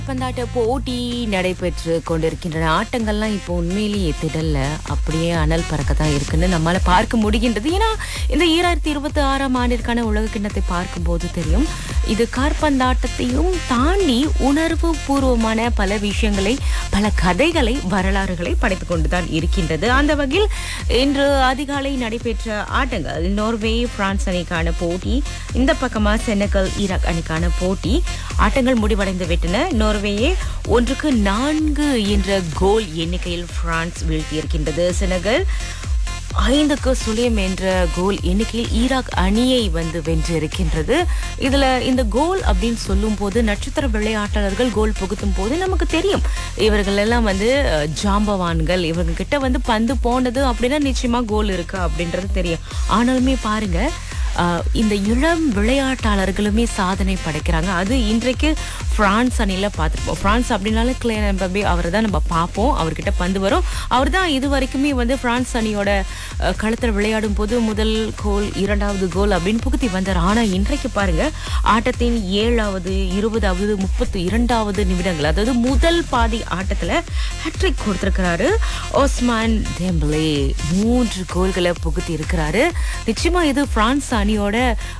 பந்தாட்ட போட்டி நடைபெற்று கொண்டிருக்கின்றன ஆட்டங்கள்லாம் இப்போ உண்மையிலேயே திடல்ல அப்படியே அனல் பறக்க தான் இருக்குன்னு நம்மால பார்க்க முடிகின்றது ஏன்னா இந்த ஈராயிரத்தி இருபத்தி ஆறாம் ஆண்டிற்கான உலக கிண்ணத்தை பார்க்கும்போது தெரியும் இது காற்பந்தாட்டத்தையும் தாண்டி உணர்வு பூர்வமான பல விஷயங்களை பல கதைகளை வரலாறுகளை படைத்துக் கொண்டுதான் இருக்கின்றது அந்த வகையில் இன்று அதிகாலை நடைபெற்ற ஆட்டங்கள் நோர்வே பிரான்ஸ் அணிக்கான போட்டி இந்த பக்கமா செனகல் ஈராக் அணிக்கான போட்டி ஆட்டங்கள் முடிவடைந்து விட்டன நோர்வேயே ஒன்றுக்கு நான்கு என்ற கோல் எண்ணிக்கையில் பிரான்ஸ் வீழ்த்தியிருக்கின்றது செனகல் ஐந்துக்கு சுழியம் என்ற கோல் எண்ணிக்கையில் ஈராக் அணியை வந்து வென்றிருக்கின்றது இதுல இந்த கோல் அப்படின்னு சொல்லும் போது நட்சத்திர விளையாட்டாளர்கள் கோல் புகுத்தும் போது நமக்கு தெரியும் இவர்கள் எல்லாம் வந்து அஹ், ஜாம்பவான்கள் இவங்க கிட்ட வந்து பந்து போனது அப்படின்னா நிச்சயமா கோல் இருக்கு அப்படின்றது தெரியும் ஆனாலுமே பாருங்க ஆஹ் இந்த இளம் விளையாட்டாளர்களுமே சாதனை படைக்கிறாங்க அது இன்றைக்கு பிரான்ஸ் அணியில பார்த்துருப்போம் பிரான்ஸ் அப்படின்னாலே கிளியர் எம்பபே அவரை தான் நம்ம பார்ப்போம் அவர்கிட்ட பந்து வரும் அவர் தான் இது வரைக்குமே வந்து பிரான்ஸ் அணியோட அஹ், களத்துல விளையாடும் போது முதல் கோல் இரண்டாவது கோல் அப்படின்னு புகுத்தி வந்தார் ஆனா இன்றைக்கு பாருங்க ஆட்டத்தின் ஏழாவது இருபதாவது முப்பத்தி இரண்டாவது நிமிடங்கள் அதாவது முதல் பாதி ஆட்டத்துல ஹேட்ரிக் கொடுத்திருக்கிறாரு ஓஸ்மான் டெம்பலே மூன்று கோல்களை புகுத்தி இருக்கிறாரு நிச்சயமா இது பிரான்ஸ் அணியோட